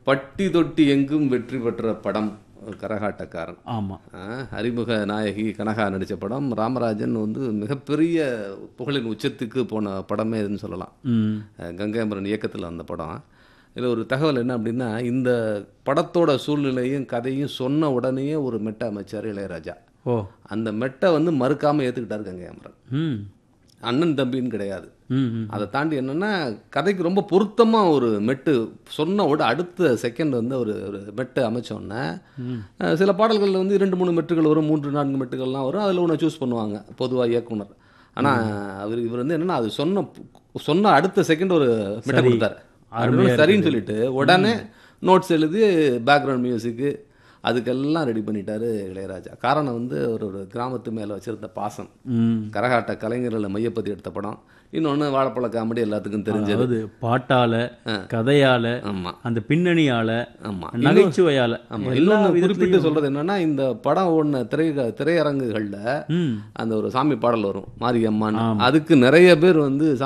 பட்டி தொட்டி எங்கும் வெற்றி பெற்ற படம் கரகாட்டக்காரன் ஆமா ஆ, அறிமுக நாயகி கனகா நடித்த படம் ராமராஜன் வந்து மிகப்பெரிய புகழின் உச்சத்துக்கு போன படமே இதுன்னு சொல்லலாம் ம் அஹ் கங்கைமரன் இயக்கத்தில் வந்த படம் இதில் ஒரு தகவல் என்ன அப்படின்னா இந்த படத்தோட சூழ்நிலையும் கதையும் சொன்ன உடனேயே ஒரு மெட்டை அமைச்சார் இளையராஜா ஓ அந்த மெட்டை வந்து மறுக்காமல் ஏற்றுக்கிட்டார் கங்கைமரன் ம் அண்ணன் தம்பின்னு கிடையாது ம் ம் அதை தாண்டி என்னன்னா கதைக்கு ரொம்ப பொருத்தமாக ஒரு மெட்டு சொன்ன உட அடுத்த செகண்ட் வந்து ஒரு ஒரு மெட்டு அமைச்சோன்னே அஹ், சில பாடல்களில் வந்து இரண்டு மூணு மெட்டுகள் வரும் மூன்று நான்கு மெட்டுகள்லாம் வரும் அதில் ஒன்று சூஸ் பண்ணுவாங்க பொதுவாக இயக்குனர் ஆனால் அவர் இவர் வந்து என்னன்னா அது சொன்ன சொன்ன அடுத்த செகண்ட் ஒரு மெட்டை சரி. கொடுத்தாரு அருமையா அது சரின்னு சொல்லிட்டு உடனே நோட்ஸ் எழுதி பேக்ரவுண்ட் மியூசிக்கு அதுக்கெல்லாம் ரெடி பண்ணிட்டாரு இளையராஜா காரணம் வந்து ஒரு ஒரு கிராமத்து மேலே வச்சிருந்த பாசம் ம் கரகாட்ட கலைஞர்களை மையப்படுத்தி எடுத்த படம் இன்னொன்று வாழைப்பழ காமெடி எல்லாத்துக்கும் தெரிஞ்சது அதாவது பாட்டால கதையால ஆமாம் அந்த பின்னணியால ஆமாம் நகைச்சுவையால ஆமாம் எல்லா இன்னொன்று குறிப்பிட்டு விதத்துலயும் சொல்கிறது என்னன்னா இந்த படம் ஓடின திரை திரையரங்குகளில் ம் அந்த ஒரு சாமி பாடல் வரும் மாரியம்மான் அதுக்கு நிறைய பேர் வந்து